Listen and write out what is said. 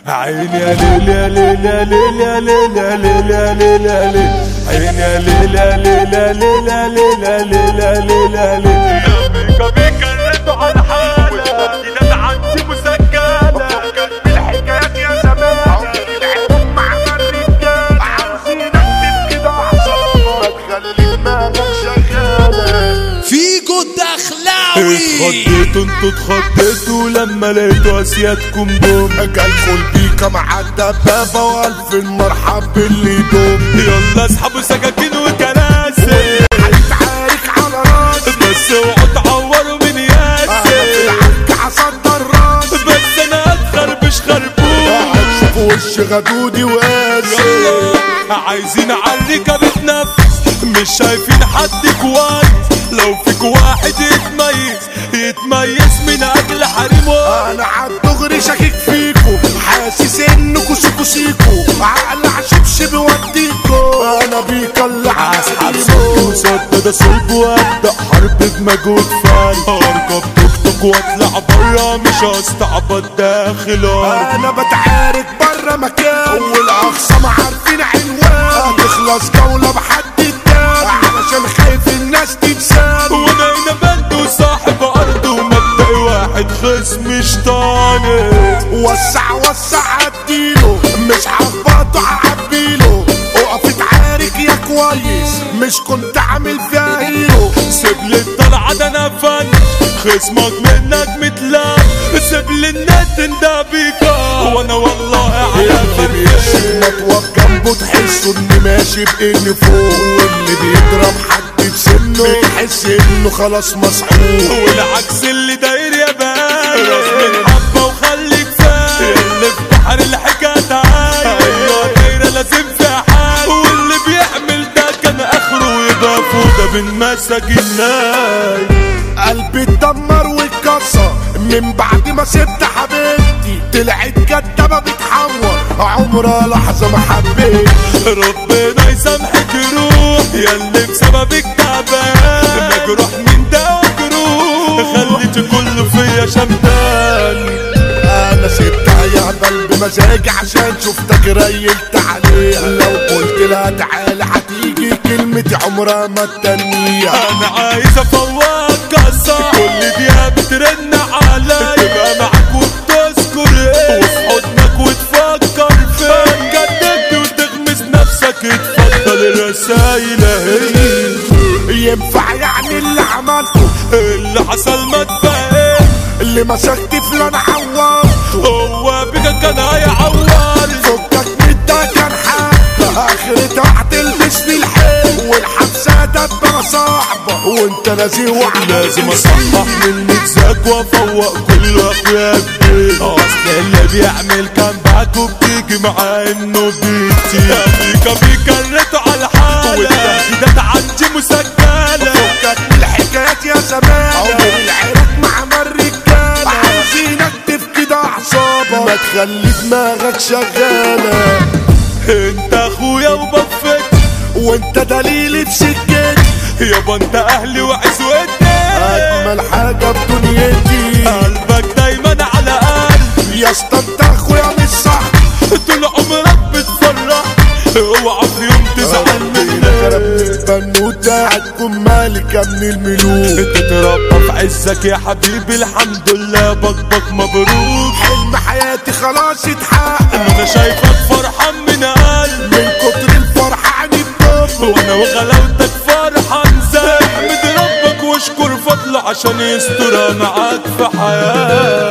عيني يا ليل يا ليل يا ليل يا ليل يا ليل يا ليل يا ليل عيني يا ليل يا ليل يا ليل يا ليل يا ليل يا ليل يا ليل بيكا بيكا الرد على حالة دينات عندي مسجلة بالحكايات يا زمان العيون مع الرجال عاوزينك تفقد أعصابك ما تخلي دماغك شغالة فيجو الدخلاوي اتخضيتوا انتوا اتخضيتوا لما لقيتوا اسيادكم دول جالكوا البيكا مع الدبابة والف المرحب باللي دوم يلا اسحبوا سكاكين وكراسي هيتعارك على راسي بس اوعوا تعوروا من انا في ياسي العك هصدر راسي بس انا اتخربش خربوش هتشوف وش غدودي وقاسي يلا عايزين عليك بتنفس مش شايفين حد كويس لو فيك واحد يتميز يتميز من اجل حريمه انا عالدغري شاكك فيكو حاسس انكو سيكو سيكو عقل عشبشب وديكو انا بيكا اللي اسحب صوت هسحب وصد ده صلب وابدا حرب بمجهود فاري اركب توك توك واطلع برا مش هستعبط داخل ارض انا بتعارك بره مكان والاخصام عارفين عنوان تخلص جولة بحد التاني علشان خايف الناس تتسال وانا هنا بند وصاحب ارض ومبدئي واحد خصم شطاني وسع وسع اديله مش هخبطه هعبيله اقف اتعارك يا كويس مش كنت عامل فيها هيرو سيب لي الطلعه ده انا فن خصمك منك متلام سيب لي النت ده بيكا وانا والله على اللي فرق مطوط جنبه تحسه انه ماشي بإن فوق واللي بيضرب حد بسنه يحس انه خلاص مسحوق والعكس اللي داير يا بان راس من حبه وخليك فاهم اللي في بحر الحكايه تعايش ايوه دايره لازم في حال واللي بيعمل ده كان اخره يبقى فوده من مساج الناي قلبي اتدمر واتكسر من بعد ما سبت حبيبتي طلعت كدابة بتحور عمرها لحظة ما حبيت ربنا يسامحك روح يا اللي بسببك تعبان مجروح من ده وجروح خليت كله فيا شمتان انا سبتها يهبل بمزاجي عشان شفتك ريلت عليها لو قلت لها تعالى هتيجي كلمتي عمرها ما تنيها انا عايز افوق قصة كل دقيقة بترن عليا تبقى معاك وبتذكر ايه وفي حضنك وتفكر فين جددت وتغمس نفسك اتفضل الرسايل اهي ينفع يعني اللي عملته اللي حصل ما تفهم اللي مسكت فلان عورته هو بيك كان هيعور فكك من ده كان حق اخرتها هتلبس في الحيل والحبسه دبه صعبه وانت نازي وعلى لازم اصحح من متزاك وافوق كل اخويا كبير اصل اللي بيعمل كان باك وبتيجي معاه انه بيتي بيكا بيكا الريتو على الحالة والتهديدات عندي مسجلة فكك من الحكايات يا زمان عمر العراق مع مر الرجاله عاوزينك تفقد اعصابك ما تخلي دماغك شغاله انت اخويا وبفك وانت دليلي في سكتي يابا انت اهلي وعزوتي اجمل حاجه في دنيتي قلبك دايما على قلبي يا اسطى انت اخويا مش صح طول عمرك بتفرح اوعى في يوم تزعل مني البنوتة هتكون مالكة من الملوك تتربى في عزك يا حبيبي الحمد لله بكبك مبروك حلم حياتي خلاص اتحقق انا شايفك فرحان من قلبي من كتر الفرحة عني بطب وانا وغلاوتك فرحان زي احمد ربك واشكر فضله عشان يسترها معاك في حياتك